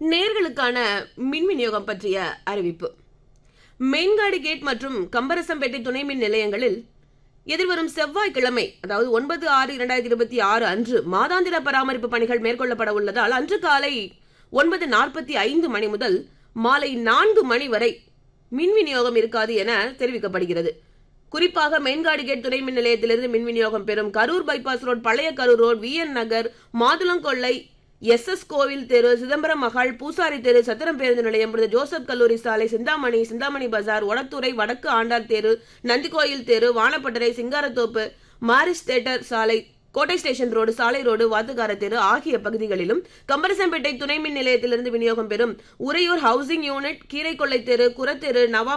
நேர்களுக்கான மின் விநியோகம் பற்றிய அறிவிப்பு மெயின்காடு கேட் மற்றும் கம்பரசம்பேட்டை துணை மின் நிலையங்களில் எதிர்வரும் செவ்வாய்க்கிழமை அதாவது ஒன்பது ஆறு இரண்டாயிரத்தி இருபத்தி ஆறு அன்று மாதாந்திர பராமரிப்பு பணிகள் மேற்கொள்ளப்பட உள்ளதால் அன்று காலை ஒன்பது நாற்பத்தி ஐந்து மணி முதல் மாலை நான்கு மணி வரை மின் விநியோகம் இருக்காது என தெரிவிக்கப்படுகிறது குறிப்பாக மெயின்காடு கேட் துணை மின் நிலையத்திலிருந்து மின் விநியோகம் பெறும் கரூர் பைபாஸ் ரோட் பழைய Karur road V N Nagar Mathulangollai S S கோவில் தெரு சிதம்பரம் மகால் பூசாரி தெரு சத்திரம் பேருந்து நிலையம் புனித ஜோசப் கல்லூரி சாலை சிந்தாமணி சிந்தாமணி பஜார் ஒடத்துறை வடக்கு ஆண்டார் தெரு நந்திக்கோயில் தெரு வானப்பட்டறை சிங்காரத்தோப்பு மாரிஸ் தேட்டர் சாலை கோட்டை ஸ்டேஷன் ரோடு சாலை ரோடு வாத்துக்கார தெரு ஆகிய பகுதிகளிலும் கம்பரசம்பேட்டை துணை மின் நிலையத்திலிருந்து விநியோகம் பெறும் உறையூர் ஹவுசிங் யூனிட் கீரைக்கொள்ளை தெரு குரத்தெரு நவா